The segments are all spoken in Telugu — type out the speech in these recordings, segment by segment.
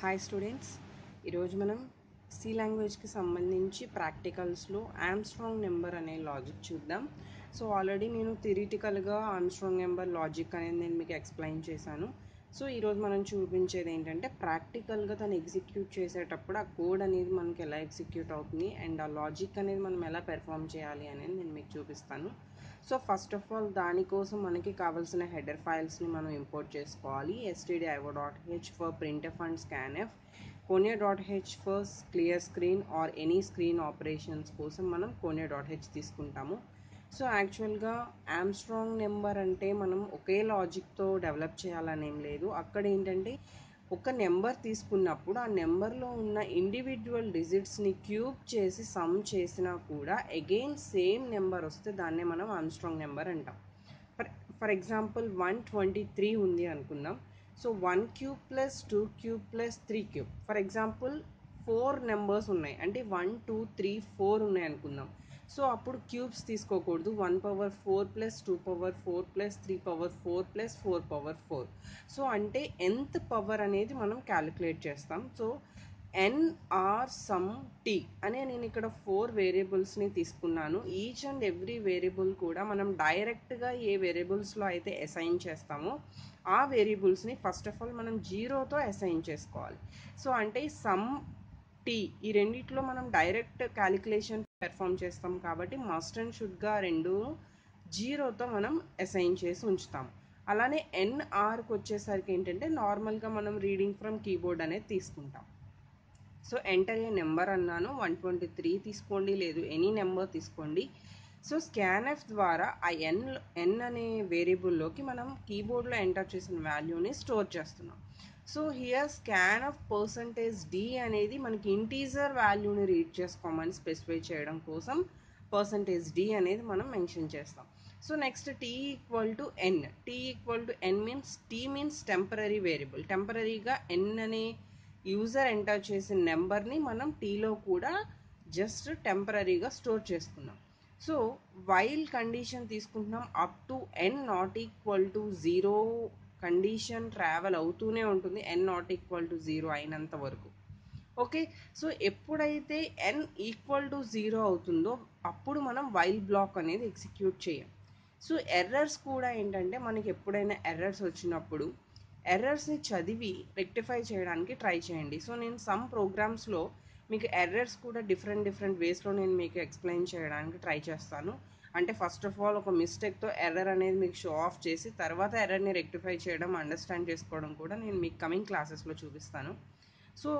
హాయ్ స్టూడెంట్స్ ఈరోజు మనం సి లాంగ్వేజ్కి సంబంధించి ప్రాక్టికల్స్లో ఆమ్స్ట్రాంగ్ నెంబర్ అనే లాజిక్ చూద్దాం సో ఆల్రెడీ నేను థిరిటికల్గా ఆమ్స్ట్రాంగ్ నెంబర్ లాజిక్ అనేది నేను మీకు ఎక్స్ప్లెయిన్ చేశాను సో ఈరోజు మనం చూపించేది ఏంటంటే ప్రాక్టికల్గా తను ఎగ్జిక్యూట్ చేసేటప్పుడు ఆ కోడ్ అనేది మనకి ఎలా ఎగ్జిక్యూట్ అవుతుంది అండ్ ఆ లాజిక్ అనేది మనం ఎలా పెర్ఫామ్ చేయాలి అనేది నేను మీకు చూపిస్తాను సో ఫస్ట్ ఆఫ్ ఆల్ దానికోసం మనకి కావాల్సిన హెడర్ ఫైల్స్ని మనం ఇంపోర్ట్ చేసుకోవాలి STD IO dot H for printf and scanf conio dot H for clear screen or any screen operations కోసం మనం కోనియా డాట్ హెచ్ తీసుకుంటాము సో యాక్చువల్గా ఆమ్స్ట్రాంగ్ నెంబర్ అంటే మనం ఒకే లాజిక్తో డెవలప్ చేయాలనేం లేదు అక్కడ ఏంటంటే ఒక నెంబర్ తీసుకున్నప్పుడు ఆ నెంబర్లో ఉన్న ఇండివిజువల్ డిజిట్స్ని క్యూబ్ చేసి సమ్ చేసినా కూడా అగైన్ సేమ్ నెంబర్ వస్తే దాన్నే మనం ఆమ్స్ట్రాంగ్ నెంబర్ అంటాం for for example one twenty three ఉంది అనుకుందాం so one cube plus two cube plus three cube for example four numbers ఉన్నాయి అంటే వన్ టూ త్రీ ఫోర్ ఉన్నాయి అనుకుందాం సో అప్పుడు క్యూబ్స్ తీసుకోకూడదు one power four plus two power four plus three power four plus four power four so అంటే ఎంత పవర్ అనేది మనం క్యాలిక్యులేట్ చేస్తాం సో ఎన్ఆర్ సమ్ టీ అనే నేను ఇక్కడ ఫోర్ వేరియబుల్స్ని తీసుకున్నాను ఈచ్ అండ్ ఎవ్రీ వేరియబుల్ కూడా మనం డైరెక్ట్గా ఏ వేరియబుల్స్లో అయితే అసైన్ చేస్తామో ఆ వేరియబుల్స్ని ఫస్ట్ ఆఫ్ ఆల్ మనం జీరోతో అసైన్ చేసుకోవాలి సో అంటే సమ్ టీ ఈ రెండిట్లో మనం డైరెక్ట్ క్యాలిక్యులేషన్ పెర్ఫామ్ చేస్తాం కాబట్టి మస్ట్ అండ్ షుడ్గా రెండు జీరోతో మనం అసైన్ చేసి ఉంచుతాం అలానే ఎన్ఆర్కి వచ్చేసరికి ఏంటంటే నార్మల్గా మనం రీడింగ్ ఫ్రమ్ కీబోర్డ్ అనేది తీసుకుంటాం సో ఎంటర్ ఏ నెంబర్ అన్నాను వన్ ట్వంటీ త్రీ తీసుకోండి లేదు ఎనీ నెంబర్ తీసుకోండి సో స్కాన్ఎఫ్ ద్వారా ఆ ఎన్ ఎన్ అనే వేరియబుల్లోకి మనం కీబోర్డ్లో ఎంటర్ చేసిన వాల్యూని స్టోర్ చేస్తున్నాం so here scanf percentage D అనేది మనకి ఇంటీజర్ వాల్యూని రీడ్ చేసుకోమని స్పెసిఫై చేయడం కోసం పర్సంటేజ్ డి అనేది మనం మెన్షన్ చేస్తాం so next T equal to N T equal to N means T means temporary variable టెంపరీగా ఎన్ అనే యూజర్ ఎంటర్ చేసిన నెంబర్ని మనం టీలో కూడా జస్ట్ టెంపరీగా స్టోర్ చేసుకున్నాం సో వైల్ కండిషన్ తీసుకుంటున్నాం up to N not equal to zero condition travel అవుతూనే ఉంటుంది N not equal to zero అయినంత వరకు ఓకే సో ఎప్పుడైతే ఎన్ ఈక్వల్ టు జీరో అవుతుందో అప్పుడు మనం వైల్ బ్లాక్ అనేది ఎగ్జిక్యూట్ చేయం సో ఎర్రర్స్ కూడా ఏంటంటే మనకి ఎప్పుడైనా ఎర్రర్స్ వచ్చినప్పుడు ఎర్రర్స్ని చదివి రెక్టిఫై చేయడానికి ట్రై చేయండి సో నేను సమ్ ప్రోగ్రామ్స్లో మీకు ఎర్రర్స్ కూడా డిఫరెంట్ డిఫరెంట్ వేస్లో నేను మీకు ఎక్స్ప్లెయిన్ చేయడానికి ట్రై చేస్తాను అంటే ఫస్ట్ ఆఫ్ ఆల్ ఒక మిస్టేక్తో ఎర్రర్ అనేది మీకు షో ఆఫ్ చేసి తర్వాత ఎర్రర్ని రెక్టిఫై చేయడం అండర్స్టాండ్ చేసుకోవడం కూడా నేను మీకు కమింగ్ క్లాసెస్లో చూపిస్తాను so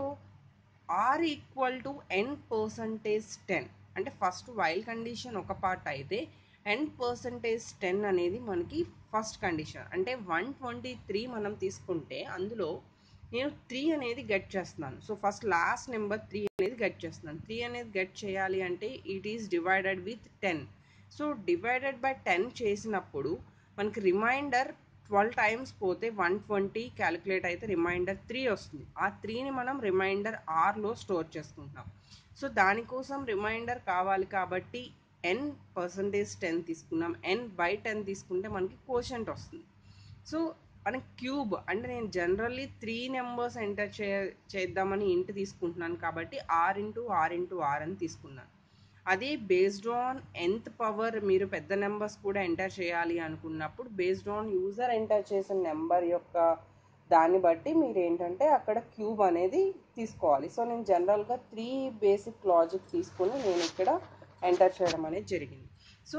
R equal to N percentage ten అంటే ఫస్ట్ వైల్ కండిషన్ ఒక పార్ట్ అయితే ఎన్ పర్సంటేజ్ టెన్ అనేది మనకి ఫస్ట్ కండిషన్ అంటే వన్ ట్వంటీ త్రీ మనం తీసుకుంటే అందులో నేను త్రీ అనేది గెట్ చేస్తున్నాను so first last number three అనేది గెట్ చేస్తున్నాను త్రీ అనేది గెట్ చేయాలి అంటే it is divided with ten so divided by ten చేసినప్పుడు మనకి రిమైండర్ ట్వెల్వ్ టైమ్స్ పోతే వన్ ట్వంటీ క్యాలిక్యులేట్ అయితే రిమైండర్ త్రీ వస్తుంది ఆ త్రీని మనం రిమైండర్ ఆర్లో స్టోర్ చేసుకుంటాం సో దానికోసం రిమైండర్ కావాలి కాబట్టి ఎన్ పర్సంటేజ్ టెన్ తీసుకున్నాం ఎన్ బై టెన్ తీసుకుంటే మనకి కోషంట్ వస్తుంది సో మనకి క్యూబ్ అంటే నేను జనరల్లీ త్రీ నెంబర్స్ ఎంటర్ చే చేద్దామని ఇంటి తీసుకుంటున్నాను కాబట్టి R into R into R అని తీసుకున్నాను అదే బేస్డ్ ఆన్ ఎంత్ పవర్ మీరు పెద్ద నెంబర్స్ కూడా ఎంటర్ చేయాలి అనుకున్నప్పుడు బేస్డ్ ఆన్ యూజర్ ఎంటర్ చేసిన నెంబర్ యొక్క దాన్ని బట్టి మీరు ఏంటంటే అక్కడ క్యూబ్ అనేది తీసుకోవాలి సో నేను జనరల్గా త్రీ బేసిక్ లాజిక్ తీసుకొని నేను ఇక్కడ ఎంటర్ చేయడం అనేది జరిగింది సో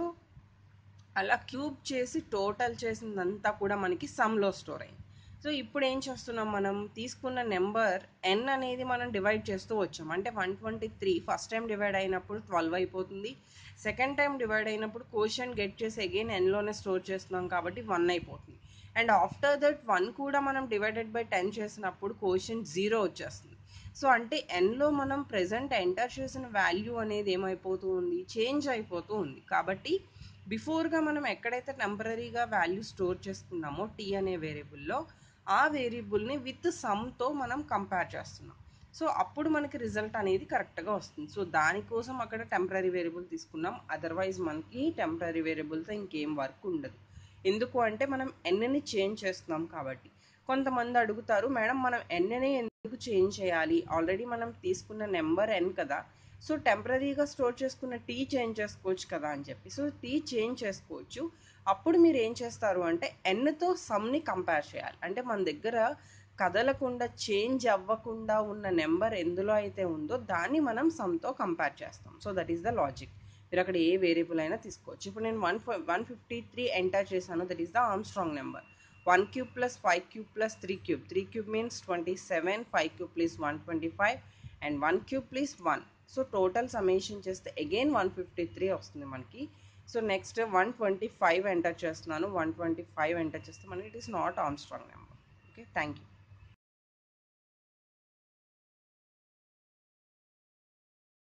అలా క్యూబ్ చేసి టోటల్ చేసిందంతా కూడా మనకి సమ్లో స్టోర్ అయింది సో ఇప్పుడు ఏం చేస్తున్నాం మనం తీసుకున్న నెంబర్ ఎన్ అనేది మనం డివైడ్ చేస్తూ వచ్చాం అంటే one twenty three first time divide అయినప్పుడు ట్వెల్వ్ అయిపోతుంది సెకండ్ టైం డివైడ్ అయినప్పుడు క్వశ్చన్ గెట్ చేసి అగైన్ ఎన్లోనే స్టోర్ చేస్తున్నాం కాబట్టి వన్ అయిపోతుంది అండ్ ఆఫ్టర్ దట్ వన్ కూడా మనం డివైడెడ్ బై టెన్ చేసినప్పుడు క్వశ్చన్ జీరో వచ్చేస్తుంది సో అంటే ఎన్లో మనం ప్రజెంట్ ఎంటర్ చేసిన వాల్యూ అనేది ఏమైపోతూ ఉంది చేంజ్ అయిపోతూ ఉంది కాబట్టి బిఫోర్గా మనం ఎక్కడైతే టెంపరీగా వాల్యూ స్టోర్ చేసుకున్నామో టీ అనే వేరియబుల్లో ఆ వేరియబుల్ని విత్ సమ్తో మనం కంపేర్ చేస్తున్నాం సో అప్పుడు మనకి రిజల్ట్ అనేది కరెక్ట్గా వస్తుంది సో దానికోసం అక్కడ టెంపరీ వేరియబుల్ తీసుకున్నాం అదర్వైజ్ మనకి టెంపరీ వేరియబుల్తో ఇంకేం వర్క్ ఉండదు ఎందుకు అంటే మనం ఎన్ని చేంజ్ చేస్తున్నాం కాబట్టి కొంతమంది అడుగుతారు మేడం మనం ఎన్ని ఎందుకు చేంజ్ చేయాలి ఆల్రెడీ మనం తీసుకున్న నెంబర్ ఎన్ కదా సో టెంపరీగా స్టోర్ చేసుకున్న టీ చేంజ్ చేసుకోవచ్చు కదా అని చెప్పి సో టీ చేంజ్ చేసుకోవచ్చు అప్పుడు మీరు ఏం చేస్తారు అంటే ఎన్తో సమ్ని కంపేర్ చేయాలి అంటే మన దగ్గర కదలకుండా చేంజ్ అవ్వకుండా ఉన్న నెంబర్ ఎందులో అయితే ఉందో దాన్ని మనం సమ్తో కంపేర్ చేస్తాం so that is the logic మీరు అక్కడ ఏ వేరియబుల్ అయినా తీసుకోవచ్చు ఇప్పుడు నేను one one fifty three enter చేశాను that is the Armstrong number one cube plus five cube plus three cube three cube means twenty seven five cube plus one twenty five and one cube plus one so total summation చేస్తే అగైన్ వన్ ఫిఫ్టీ త్రీ వస్తుంది మనకి so next one twenty five enter చేస్తున్నాను వన్ ట్వంటీ ఫైవ్ ఎంటర్ చేస్తే మనకి it is not Armstrong number okay thank you